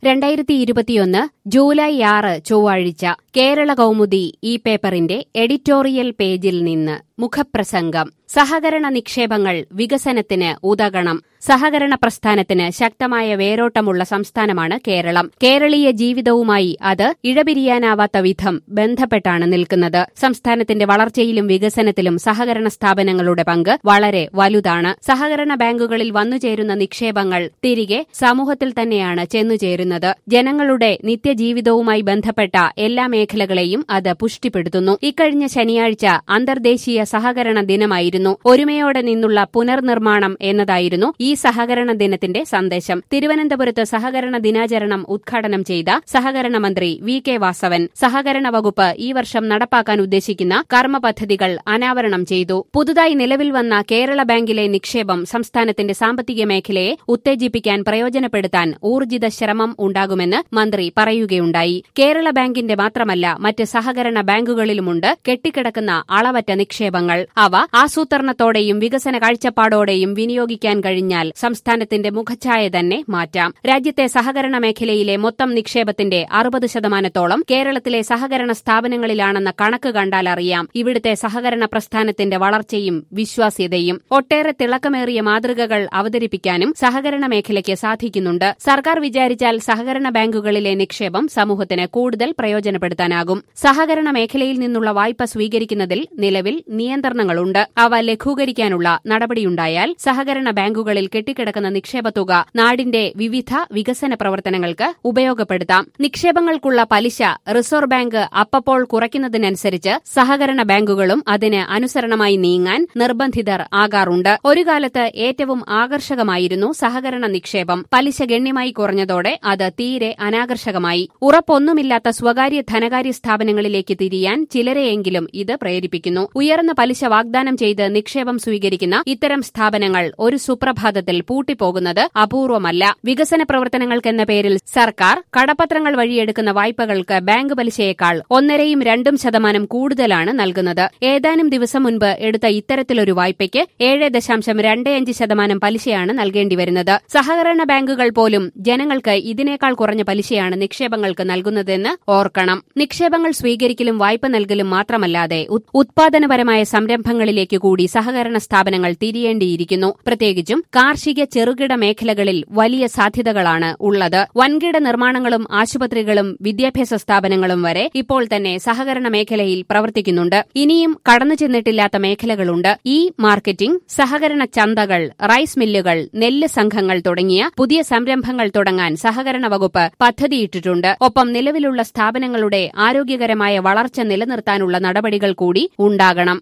രണ്ടായിരത്തി ഇരുപത്തിയൊന്ന് ജൂലൈ ആറ് ചൊവ്വാഴ്ച കേരള കൗമുദി ഈ പേപ്പറിന്റെ എഡിറ്റോറിയൽ പേജിൽ നിന്ന് മുഖപ്രസംഗം സഹകരണ നിക്ഷേപങ്ങൾ വികസനത്തിന് ഉതകണം സഹകരണ പ്രസ്ഥാനത്തിന് ശക്തമായ വേരോട്ടമുള്ള സംസ്ഥാനമാണ് കേരളം കേരളീയ ജീവിതവുമായി അത് ഇഴപിരിയാനാവാത്ത വിധം ബന്ധപ്പെട്ടാണ് നിൽക്കുന്നത് സംസ്ഥാനത്തിന്റെ വളർച്ചയിലും വികസനത്തിലും സഹകരണ സ്ഥാപനങ്ങളുടെ പങ്ക് വളരെ വലുതാണ് സഹകരണ ബാങ്കുകളിൽ വന്നുചേരുന്ന നിക്ഷേപങ്ങൾ തിരികെ സമൂഹത്തിൽ തന്നെയാണ് ചെന്നുചേരുന്നത് ജനങ്ങളുടെ നിത്യജീവിതവുമായി ബന്ധപ്പെട്ട എല്ലാ മേഖലകളെയും അത് പുഷ്ടിപ്പെടുത്തുന്നു ഇക്കഴിഞ്ഞ ശനിയാഴ്ച അന്തർദേശീയ സഹകരണ ദിനമായിരുന്നു ഒരുമയോടെ നിന്നുള്ള പുനർനിർമ്മാണം എന്നതായിരുന്നു ഈ സഹകരണ ദിനത്തിന്റെ സന്ദേശം തിരുവനന്തപുരത്ത് സഹകരണ ദിനാചരണം ഉദ്ഘാടനം ചെയ്ത സഹകരണ മന്ത്രി വി കെ വാസവൻ സഹകരണ വകുപ്പ് ഈ വർഷം നടപ്പാക്കാൻ ഉദ്ദേശിക്കുന്ന കർമ്മ പദ്ധതികൾ അനാവരണം ചെയ്തു പുതുതായി നിലവിൽ വന്ന കേരള ബാങ്കിലെ നിക്ഷേപം സംസ്ഥാനത്തിന്റെ സാമ്പത്തിക മേഖലയെ ഉത്തേജിപ്പിക്കാൻ പ്രയോജനപ്പെടുത്താൻ ഊർജിത ശ്രമം ഉണ്ടാകുമെന്ന് മന്ത്രി പറയുകയുണ്ടായി കേരള ബാങ്കിന്റെ മാത്രമല്ല മറ്റ് സഹകരണ ബാങ്കുകളിലുമുണ്ട് കെട്ടിക്കിടക്കുന്ന അളവറ്റ നിക്ഷേപങ്ങൾ അവ ആസൂത്രണത്തോടെയും വികസന കാഴ്ചപ്പാടോടെയും വിനിയോഗിക്കാൻ കഴിഞ്ഞാൽ സംസ്ഥാനത്തിന്റെ മുഖച്ഛായ തന്നെ മാറ്റാം രാജ്യത്തെ സഹകരണ മേഖലയിലെ മൊത്തം നിക്ഷേപത്തിന്റെ അറുപത് ശതമാനത്തോളം കേരളത്തിലെ സഹകരണ സ്ഥാപനങ്ങളിലാണെന്ന കണക്ക് കണ്ടാൽ അറിയാം ഇവിടുത്തെ സഹകരണ പ്രസ്ഥാനത്തിന്റെ വളർച്ചയും വിശ്വാസ്യതയും ഒട്ടേറെ തിളക്കമേറിയ മാതൃകകൾ അവതരിപ്പിക്കാനും സഹകരണ മേഖലയ്ക്ക് സാധിക്കുന്നുണ്ട് സർക്കാർ വിചാരിച്ചാൽ സഹകരണ ബാങ്കുകളിലെ നിക്ഷേപം സമൂഹത്തിന് കൂടുതൽ പ്രയോജനപ്പെടുത്താനാകും സഹകരണ മേഖലയിൽ നിന്നുള്ള വായ്പ സ്വീകരിക്കുന്നതിൽ നിലവിൽ നിയന്ത്രണങ്ങളുണ്ട് അവ ലഘൂകരിക്കാനുള്ള നടപടിയുണ്ടായാൽ സഹകരണ ബാങ്കുകളിൽ കെട്ടിക്കിടക്കുന്ന നിക്ഷേപത്തുക നാടിന്റെ വിവിധ വികസന പ്രവർത്തനങ്ങൾക്ക് ഉപയോഗപ്പെടുത്താം നിക്ഷേപങ്ങൾക്കുള്ള പലിശ റിസർവ് ബാങ്ക് അപ്പപ്പോൾ കുറയ്ക്കുന്നതിനനുസരിച്ച് സഹകരണ ബാങ്കുകളും അതിന് അനുസരണമായി നീങ്ങാൻ നിർബന്ധിതർ ആകാറുണ്ട് ഒരു കാലത്ത് ഏറ്റവും ആകർഷകമായിരുന്നു സഹകരണ നിക്ഷേപം പലിശ ഗണ്യമായി കുറഞ്ഞതോടെ അത് തീരെ അനാകർഷകമായി ഉറപ്പൊന്നുമില്ലാത്ത സ്വകാര്യ ധനകാര്യ സ്ഥാപനങ്ങളിലേക്ക് തിരിയാൻ ചിലരെയെങ്കിലും ഇത് പ്രേരിപ്പിക്കുന്നു ഉയർന്ന പലിശ വാഗ്ദാനം ചെയ്ത് നിക്ഷേപം സ്വീകരിക്കുന്ന ഇത്തരം സ്ഥാപനങ്ങൾ ഒരു സുപ്രഭാതത്തിൽ പൂട്ടിപ്പോകുന്നത് അപൂർവമല്ല വികസന പ്രവർത്തനങ്ങൾക്കെന്ന പേരിൽ സർക്കാർ കടപ്പത്രങ്ങൾ വഴിയെടുക്കുന്ന വായ്പകൾക്ക് ബാങ്ക് പലിശയേക്കാൾ ഒന്നരയും രണ്ടും ശതമാനം കൂടുതലാണ് നൽകുന്നത് ഏതാനും ദിവസം മുൻപ് എടുത്ത ഇത്തരത്തിലൊരു വായ്പയ്ക്ക് ഏഴ് ദശാംശം രണ്ട് അഞ്ച് ശതമാനം പലിശയാണ് നൽകേണ്ടി വരുന്നത് സഹകരണ ബാങ്കുകൾ പോലും ജനങ്ങൾക്ക് ഇതിനേക്കാൾ കുറഞ്ഞ പലിശയാണ് നിക്ഷേപങ്ങൾക്ക് നൽകുന്നതെന്ന് ഓർക്കണം നിക്ഷേപങ്ങൾ സ്വീകരിക്കലും വായ്പ നൽകലും മാത്രമല്ലാതെ ഉത്പാദനപരമായ സംരംഭങ്ങളിലേക്ക് കൂടി സഹകരണ സ്ഥാപനങ്ങൾ തിരിയേണ്ടിയിരിക്കുന്നു പ്രത്യേകിച്ചും കാർഷിക ചെറുകിട മേഖലകളിൽ വലിയ സാധ്യതകളാണ് ഉള്ളത് വൻകിട നിർമ്മാണങ്ങളും ആശുപത്രികളും വിദ്യാഭ്യാസ സ്ഥാപനങ്ങളും വരെ ഇപ്പോൾ തന്നെ സഹകരണ മേഖലയിൽ പ്രവർത്തിക്കുന്നുണ്ട് ഇനിയും കടന്നു ചെന്നിട്ടില്ലാത്ത മേഖലകളുണ്ട് ഈ മാർക്കറ്റിംഗ് സഹകരണ ചന്തകൾ റൈസ് മില്ലുകൾ നെല്ല് സംഘങ്ങൾ തുടങ്ങിയ പുതിയ സംരംഭങ്ങൾ തുടങ്ങാൻ സഹകരണ വകുപ്പ് പദ്ധതിയിട്ടിട്ടുണ്ട് ഒപ്പം നിലവിലുള്ള സ്ഥാപനങ്ങളുടെ ആരോഗ്യകരമായ വളർച്ച നിലനിർത്താനുള്ള നടപടികൾ കൂടി ഉണ്ടാകണം